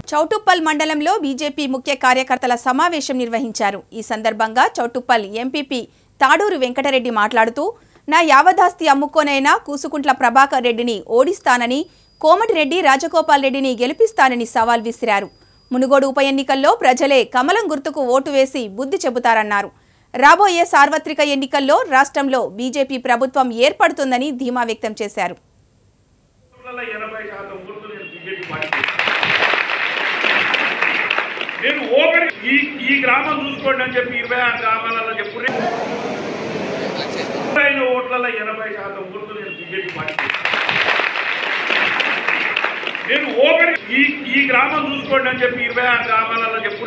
చౌటుప్పల్ మండలంలో బీజేపీ ముఖ్య కార్యకర్తల సమావేశం నిర్వహించారు ఈ సందర్భంగా చౌటుప్పల్ ఎంపీపీ తాడూరు వెంకటరెడ్డి మాట్లాడుతూ నా యావదాస్తి అమ్ముకోనైనా కూసుకుంట్ల ప్రభాకర్ రెడ్డిని ఓడిస్తానని కోమటిరెడ్డి రాజగోపాల్ రెడ్డిని గెలిపిస్తానని సవాల్ విసిరారు మునుగోడు ఉప ఎన్నికల్లో ప్రజలే కమలం గుర్తుకు ఓటు వేసి బుద్ధి చెబుతారన్నారు రాబోయే సార్వత్రిక ఎన్నికల్లో రాష్ట్రంలో బీజేపీ ప్రభుత్వం ఏర్పడుతుందని ధీమా వ్యక్తం చేశారు ఓట్లలో ఎనభై శాతం ఓట్లు నేను బీజేపీ పార్టీ నేను ఓపెన్ ఈ ఈ గ్రామం చూసుకోండి అని చెప్పి ఇరవై ఆరు గ్రామాలలో చెప్పు అయిన ఓట్లలో ఎనభై శాతం ఓట్లు నేను బీజేపీ పార్టీ నేను ఓపెన్ ఈ ఈ గ్రామం చూసుకోండి అని చెప్పి ఇరవై ఆరు గ్రామాలలో చెప్పు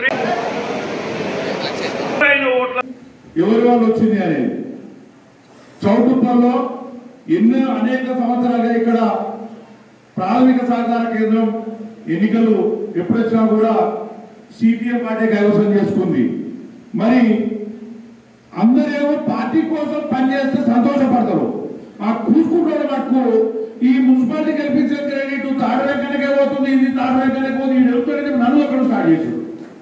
అయిన ఓట్ల ఎవరి వాళ్ళు వచ్చింది అనేది చౌటుప్పల్లో ఎన్నో అనేక సంవత్సరాలుగా ఇక్కడ ప్రాథమిక సహకార కేంద్రం ఎన్నికలు ఎప్పుడొచ్చినా కూడా సిపిఎం పార్టీ కైవసం చేసుకుంది మరి అందరేమో పార్టీ కోసం పనిచేస్తే సంతోషపడతారు ఆ కూసుకుంటున్న మటుకు ఈ మున్సిపాలిటీ కల్పించిన క్రెడిట్ తాడు వెంకనకే పోతుంది ఇది తాడు వెంకనకే పోతుంది ఇది వెళ్తుంది నన్ను అక్కడ స్టార్ట్ చేశారు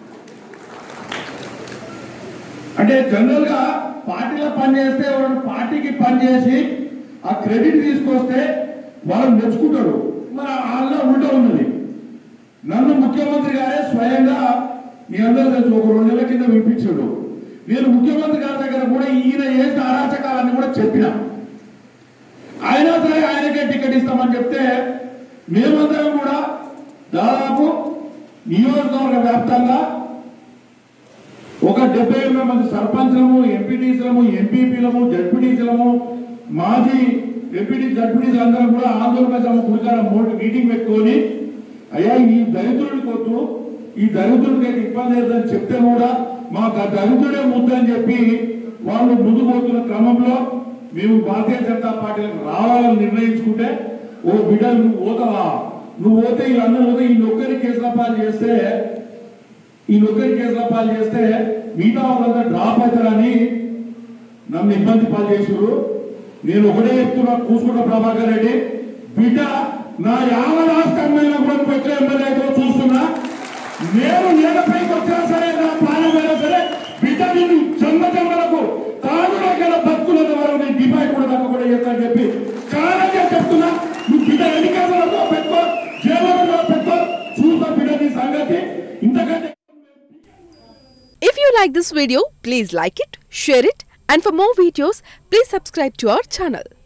అంటే జనరల్ గా పార్టీలో పనిచేస్తే ఎవరైనా పార్టీకి పనిచేసి ఆ క్రెడిట్ తీసుకొస్తే వాళ్ళు మెచ్చుకుంటారు మరి వాళ్ళ ఉండ ఉన్నది నన్ను ముఖ్యమంత్రి గారే స్వయంగా మీ అందరూ తెలుసు ఒక రెండు నెలల కింద వినిపించాడు నేను ముఖ్యమంత్రి గారి దగ్గర కూడా ఈయన చేసిన అరాచకాలన్నీ కూడా చెప్పిన అయినా సరే ఆయనకే టికెట్ ఇస్తామని చెప్తే మేమందరం కూడా దాదాపు నియోజకవర్గ వ్యాప్తంగా ఒక డెబ్బై ఎనభై మంది సర్పంచ్లము ఎంపీటీసీలము ఎంపీపీలము జడ్పీటీసీలము మాజీ ఎంపీటీ జడ్పీటీసీ అందరం కూడా ఆంధ్రప్రదేశ్ గురికారం మూడు మీటింగ్ పెట్టుకొని అయ్యా ఈ దరిద్రుడికి వద్దు ఈ దరిద్రుడికి అయితే ఇబ్బంది అవుతుందని చెప్తే కూడా మాకు ఆ దరిద్రుడే ముద్దని చెప్పి వాళ్ళు ముందుకు పోతున్న క్రమంలో మేము భారతీయ జనతా పార్టీలకు రావాలని నిర్ణయించుకుంటే ఓ బిడ్డ నువ్వు పోతావా నువ్వు పోతే వీళ్ళందరూ పోతే ఈ నొక్కరి కేసుల పాలు చేస్తే ఈ నొక్కరి కేసుల పాలు చేస్తే మిగతా వాళ్ళంతా డ్రాప్ అవుతారని నన్ను ఇబ్బంది పాలు చేసారు నేను ఒకటే చెప్తున్నా కూసుకుంట ప్రభాకర్ రెడ్డి బిడ్డ నా యావ రాష్ట్రమైన కూడా నువ్వు ఎట్లా ఎమ్మెల్యే అయితే చూస్తున్నా నేను నేలపైకి వచ్చినా సరే నా ప్రాణం అయినా సరే బిడ్డ నిన్ను జన్మ జన్మలకు తాను రకాల బతుకులంత వరకు నేను డిమాండ్ కూడా తక్కువ కూడా చేస్తానని చెప్పి కారణంగా చెప్తున్నా నువ్వు బిడ్డ ఎన్నికలలో పెట్టుకో జైల్లో పెట్టుకో చూస్తా బిడ్డ నీ సంగతి ఇంతకంటే If you like this video, please like it, share it, and for more videos, please subscribe to our channel.